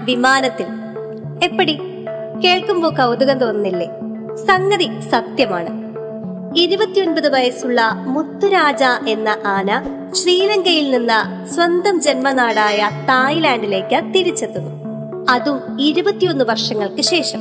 വിമാനത്തിൽ എപ്പടി കേൾക്കുമ്പോൾ കൗതുകം തോന്നുന്നില്ലേ സംഗതി സത്യമാണ് ഇരുപത്തിയൊൻപത് വയസ്സുള്ള മുത്തുരാജ എന്ന ആന ശ്രീലങ്കയിൽ നിന്ന് സ്വന്തം ജന്മനാടായ തായ്ലാന്റിലേക്ക് തിരിച്ചെത്തുന്നു അതും ഇരുപത്തിയൊന്ന് വർഷങ്ങൾക്ക് ശേഷം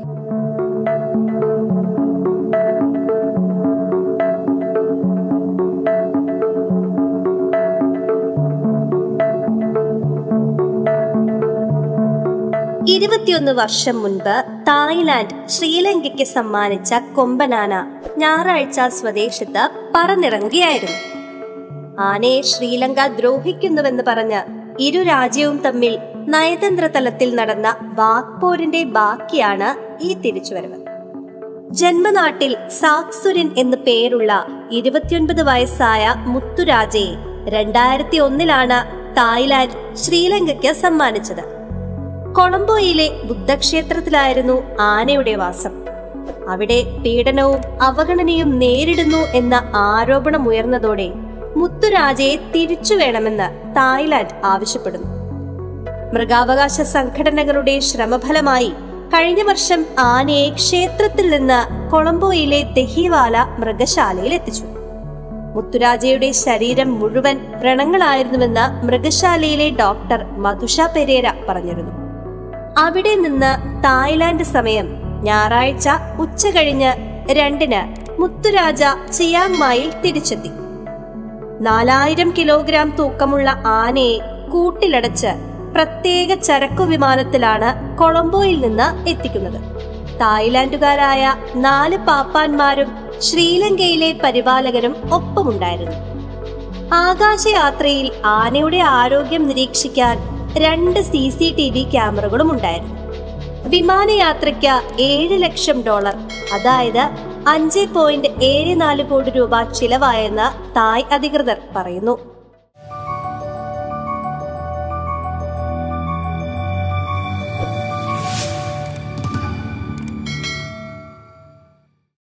ഇരുപത്തിയൊന്ന് വർഷം മുൻപ് തായ്ലാന്റ് ശ്രീലങ്കയ്ക്ക് സമ്മാനിച്ച കൊമ്പനാന ഞായറാഴ്ച സ്വദേശത്ത് പറന്നിറങ്ങുകയായിരുന്നു ആനയെ ശ്രീലങ്ക ദ്രോഹിക്കുന്നുവെന്ന് പറഞ്ഞ് ഇരു രാജ്യവും തമ്മിൽ നയതന്ത്ര തലത്തിൽ നടന്ന വാക്പോരിന്റെ ബാക്കിയാണ് ഈ തിരിച്ചുവരവ് ജന്മനാട്ടിൽ സാക്സുരൻ എന്ന് പേരുള്ള ഇരുപത്തിയൊൻപത് വയസ്സായ മുത്തുരാജയെ രണ്ടായിരത്തി ഒന്നിലാണ് തായ്ലാന്റ് ശ്രീലങ്കയ്ക്ക് സമ്മാനിച്ചത് കൊളംബോയിലെ ബുദ്ധക്ഷേത്രത്തിലായിരുന്നു ആനയുടെ വാസം അവിടെ പീഡനവും അവഗണനയും നേരിടുന്നു എന്ന ആരോപണം ഉയർന്നതോടെ മുത്തുരാജയെ തിരിച്ചു വേണമെന്ന് തായ്ലാന്റ് ആവശ്യപ്പെടുന്നു മൃഗാവകാശ സംഘടനകളുടെ ശ്രമഫലമായി കഴിഞ്ഞ വർഷം ആനയെ ക്ഷേത്രത്തിൽ നിന്ന് കൊളംബോയിലെ ദഹിവാല മൃഗശാലയിൽ എത്തിച്ചു മുത്തുരാജയുടെ ശരീരം മുഴുവൻ വ്രണങ്ങളായിരുന്നുവെന്ന് മൃഗശാലയിലെ ഡോക്ടർ മധുഷ പെരേര പറഞ്ഞിരുന്നു അവിടെ നിന്ന് തായ്ലാന്റ് സമയം ഞായറാഴ്ച ഉച്ച കഴിഞ്ഞ് രണ്ടിന് മുത്തുരാജ ചിയാങ് മായിൽ തിരിച്ചെത്തി നാലായിരം കിലോഗ്രാം തൂക്കമുള്ള ആനയെ കൂട്ടിലടച്ച് പ്രത്യേക ചരക്കു വിമാനത്തിലാണ് കൊളംബോയിൽ നിന്ന് എത്തിക്കുന്നത് തായ്ലാന്റുകാരായ നാല് പാപ്പാന്മാരും ശ്രീലങ്കയിലെ പരിപാലകരും ഒപ്പമുണ്ടായിരുന്നു ആകാശയാത്രയിൽ ആനയുടെ ആരോഗ്യം നിരീക്ഷിക്കാൻ രണ്ട് സി സി ടി വി ക്യാമറകളും ഉണ്ടായിരുന്നു വിമാനയാത്രയ്ക്ക് ഏഴ് ലക്ഷം ഡോളർ അതായത് അഞ്ച് പോയിന്റ് ഏഴ് നാല് കോടി രൂപ ചിലവായെന്ന് തായ് അധികൃതർ പറയുന്നു